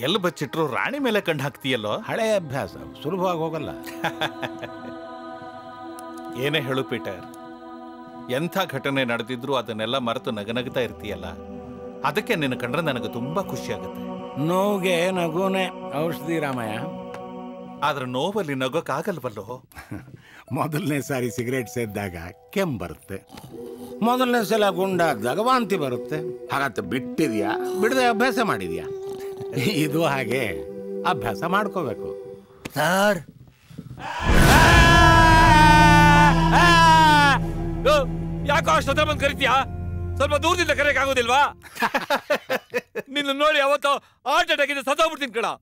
ಎಲ್ಲಿ ಬಚ್ಚಿಟ್ರು ರಾಣಿ ಮೇಲೆ ಕಣ್ಣು ಹಾಕ್ತೀಯಲ್ಲೋ ಹಳೆ ಅಭ್ಯಾಸ ಸುಲಭವಾಗಿ ಹೋಗಲ್ಲ ಏನೇ ಹೇಳು ಪೀಟರ್ ಎಂಥ ಘಟನೆ ನಡೆದಿದ್ರು ಅದನ್ನೆಲ್ಲ ಮರೆತು ನಗನಗ್ತಾ ಇರ್ತೀಯಲ್ಲ ಅದಕ್ಕೆ ನಿನ್ನ ಕಂಡ್ರೆ ನನಗೆ ತುಂಬಾ ಖುಷಿ ಆಗುತ್ತೆ ನೋವಿಗೆ ನಗುನೆ ಔಷಧಿ ರಾಮಯ್ಯ ಆದ್ರೆ ನೋವಲ್ಲಿ ನಗೋಕ್ಕಾಗಲ್ವಲ್ಲೋ ಮೊದಲನೇ ಸಾರಿ ಸಿಗರೇಟ್ ಸೇದ್ದಾಗ ಕೆಮ್ಮು ಬರುತ್ತೆ ಮೊದಲನೇ ಸಲ ಗುಂಡಾಗ್ದಾಗ ವಾಂತಿ ಬರುತ್ತೆ ಹಾಗಂತ ಬಿಟ್ಟಿದ್ಯಾ ಬಿಡದೆ ಅಭ್ಯಾಸ ಮಾಡಿದ್ಯಾ ಇದು ಹಾಗೆ ಅಭ್ಯಾಸ ಮಾಡ್ಕೋಬೇಕು ಸರ್ ಯಾಕೋ ಅಷ್ಟೊತ್ತ ಬಂದು ಕರಿತೀಯಾ ಸ್ವಲ್ಪ ದೂರದಿಂದ ಕರೆಯಕ್ ಆಗೋದಿಲ್ವಾ ನಿನ್ನ ನೋಡಿ ಅವತ್ತು ಹಾರ್ಟ್ ಅಟ್ಯಾಕ್ ಇದೆ ಸತ್ತೋಗ್ಬಿಡ್ತೀನಿ ಕಣ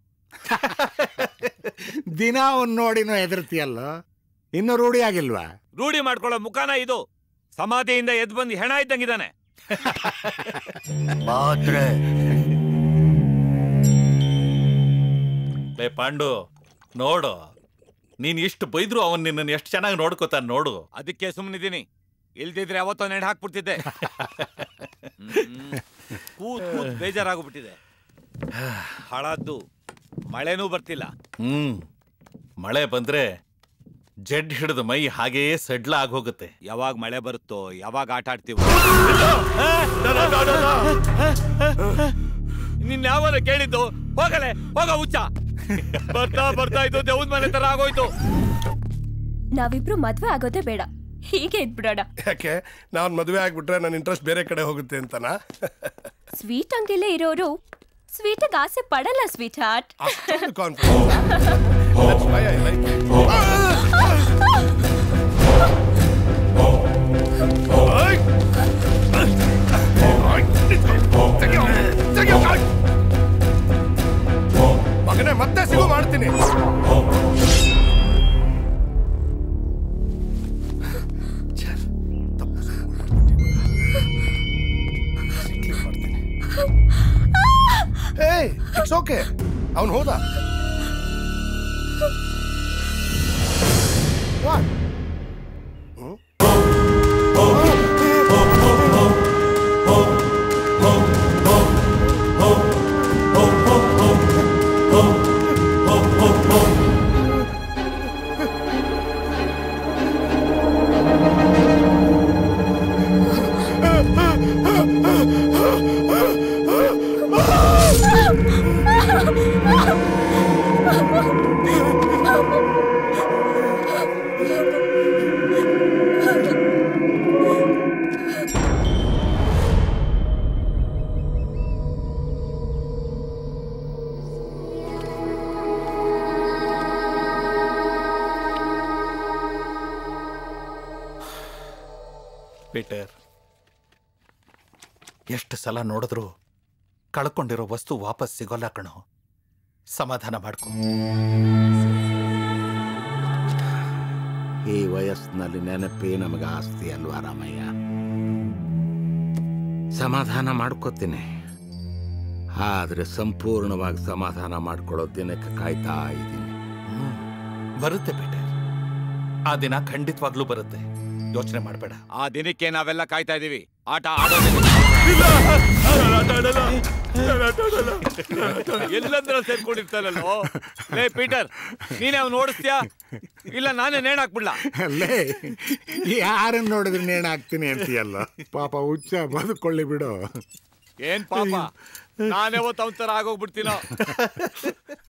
ದಿನ ಅವ್ನು ನೋಡಿನೂ ಹೆದರ್ತೀಯಲ್ಲ ಇನ್ನೂ ರೂಢಿ ಆಗಿಲ್ವಾ ರೂಢಿ ಮಾಡ್ಕೊಳ್ಳೋ ಮುಖಾನ ಇದು ಸಮಾಧಿಯಿಂದ ಎದ್ದು ಬಂದು ಹೆಣ ಇದ್ದಂಗಿದ್ದಾನೆ ಮಾತ್ರೆ ಲೇ ಪಾಂಡು ನೋಡು ನೀನ್ ಇಷ್ಟು ಬೈದ್ರು ಅವನ್ ನಿನ್ನನ್ನು ಎಷ್ಟು ಚೆನ್ನಾಗಿ ನೋಡ್ಕೋತಾನ ನೋಡು ಅದಕ್ಕೆ ಸುಮ್ಮನಿದ್ದೀನಿ ಇಲ್ದಿದ್ರೆ ಅವತ್ತೋ ನೆಡ್ ಹಾಕ್ಬಿಡ್ತಿದ್ದೆ ಹ್ಮ್. ಕೂತ್ ಕೂತ್ ಬೇಜಾರಾಗ್ಬಿಟ್ಟಿದೆ ಹಾಳಾದ್ದು ಮಳೆನೂ ಬರ್ತಿಲ್ಲ ಹ್ಮ್ ಮಳೆ ಬಂದ್ರೆ ಜಡ್ ಹಿಡಿದು ಮೈ ಹಾಗೆಯೇ ಸಡ್ಲ ಆಗೋಗುತ್ತೆ ಯಾವಾಗ ಮಳೆ ಬರುತ್ತೋ ಯಾವಾಗ ಆಟ ಆಡ್ತೀವೋ ನಿನ್ನ ಯಾವಾಗ ಕೇಳಿದ್ದು ಹೋಗಲೆ ಹೋಗ ಹುಚ್ಚ ಬರ್ತಾ ಬರ್ತಾ ಇದ್ದು ದೇವ್ದ ಮನೆ ತರ ಆಗೋಯ್ತು ನಾವಿಬ್ರು ಮದ್ವೆ ಆಗೋದೇ ಬೇಡ ಹೀಗೆ ಇದ್ಬಿಡೋಣ ಯಾಕೆ ನಾನು ಮದುವೆ ಆಗ್ಬಿಟ್ರೆ ನನ್ನ ಇಂಟ್ರೆಸ್ಟ್ ಬೇರೆ ಕಡೆ ಹೋಗುತ್ತೆ ಅಂತನಾ ಸ್ವೀಟ್ ಅಂಗಡಿಲೇ ಇರೋರು ಸ್ವೀಟಿಗೆ ಆಸೆ ಪಡಲ್ಲ ಸ್ವೀಟ್ ಹಾರ್ಟ್ ಅಷ್ಟೊಂದು confidence That's why I like it. ಓಯ್! ತೆಗ್ಯೋ, ತೆಗ್ಯೋ ಕಾಲ್. ಮಗನೇ ಮತ್ತೆ ಸಿಗು ಮಾಡ್ತೀನಿ ಛೆ, ತಪ್ಪು ಶುರು ಮಾಡ್ಬಿಟ್ಟಿದ್ದೀನಿ. ಸಿಗ್ಲಿಕ್ಕೆ ಮಾಡ್ತೀನಿ ಏಯ್ ಇಟ್ಸ್ ಓಕೆ ಅವನು ಹೋದ What? ಪೀಟರ್ ಎಷ್ಟು ಸಲ ನೋಡಿದ್ರು ಕಳ್ಕೊಂಡಿರೋ ವಸ್ತು ವಾಪಸ್ ಸಿಗೋಲ್ಲ ಕಣೋ ಸಮಾಧಾನ ಮಾಡ್ಕೊ ಈ ವಯಸ್ಸಿನಲ್ಲಿ ನೆನಪೇ ನಮಗೆ ಆಸ್ತಿ ಅಲ್ವಾ ರಾಮಯ್ಯ ಸಮಾಧಾನ ಮಾಡ್ಕೋತೀನಿ ಆದ್ರೆ ಸಂಪೂರ್ಣವಾಗಿ ಸಮಾಧಾನ ಮಾಡ್ಕೊಳ್ಳೋ ದಿನಕ್ಕೆ ಕಾಯ್ತಾ ಇದ್ದೀನಿ ಹ್ಮ್. ಬರುತ್ತೆ ಪೀಟರ್ ಆ ದಿನ ಖಂಡಿತವಾಗ್ಲೂ ಬರುತ್ತೆ ಯೋಚನೆ ಮಾಡಬೇಡ ಆ ದಿನಕ್ಕೆ ನಾವೆಲ್ಲ ಕಾಯ್ತಾ ಇದೀವಿ ಆಟ ಆಡೋದಿಲ್ಲ ಎಲ್ಲಂದ್ರ ಸೇರ್ಕೊಂಡಿರ್ತಾರಲ್ಲೋ ಲೇ ಪೀಟರ್ ನೀನೇ ಅವ್ನು ಓಡಿಸ್ತೀಯಾ ಇಲ್ಲ ನಾನೇ ನೇಣ್ ಹಾಕ್ಬಿಡ್ಲಾ ಅಲ್ಲೇ ಯಾರನ್ನ ನೋಡಿದ್ರೆ ನೇಣ ಹಾಕ್ತೀನಿ ಅಂತೀಯಲ್ಲ ಪಾಪ ಹುಚ್ಚ ಬದುಕೊಳ್ಳಿ ಬಿಡು ಏನ್ ಪಾಪ ನಾನೇ ಅವತ್ತು ಅವನ ತರ ಆಗೋಗ್ಬಿಡ್ತೀನೋ